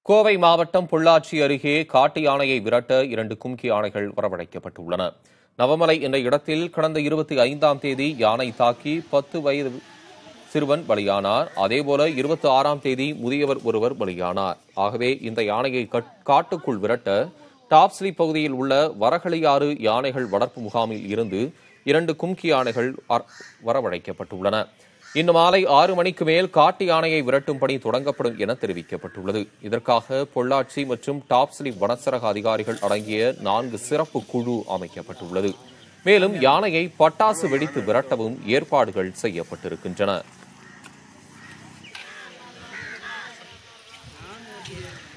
கோவை மாவட்டம் பொள்ளாச்சி அருகே காட்டு யானையை விரட்ட இரண்டு கும்கி யானைகள் வரவழைக்கப்பட்டுள்ளன நவமலை என்ற இடத்தில் கடந்த இருபத்தி ஐந்தாம் தேதி யானை தாக்கி பத்து வயது சிறுவன் பலியானார் அதேபோல இருபத்தி ஆறாம் தேதி முதியவர் ஒருவர் பலியானார் ஆகவே இந்த யானையை கட்- காட்டுக்குள் விரட்ட டாப்ஸ்லி பகுதியில் உள்ள வரகளியாறு யானைகள் வளர்ப்பு முகாமில் இருந்து இரண்டு கும்கி யானைகள் அர்- வரவழைக்கப்பட்டுள்ளன இன்று மாலை ஆறு மணிக்கு மேல் காட்டு யானையை விரட்டும் பணி தொடங்கப்படும் என தெரிவிக்கப்பட்டுள்ளது இதற்காக பொள்ளாச்சி மற்றும் டாப்ஸ்லி வனச்சரக அதிகாரிகள் அடங்கிய நான்கு சிறப்பு குழு அமைக்கப்பட்டுள்ளது மேலும் யானையை பட்டாசு வெடித்து விரட்டவும் ஏற்பாடுகள் செய்யப்பட்டிருக்கின்றன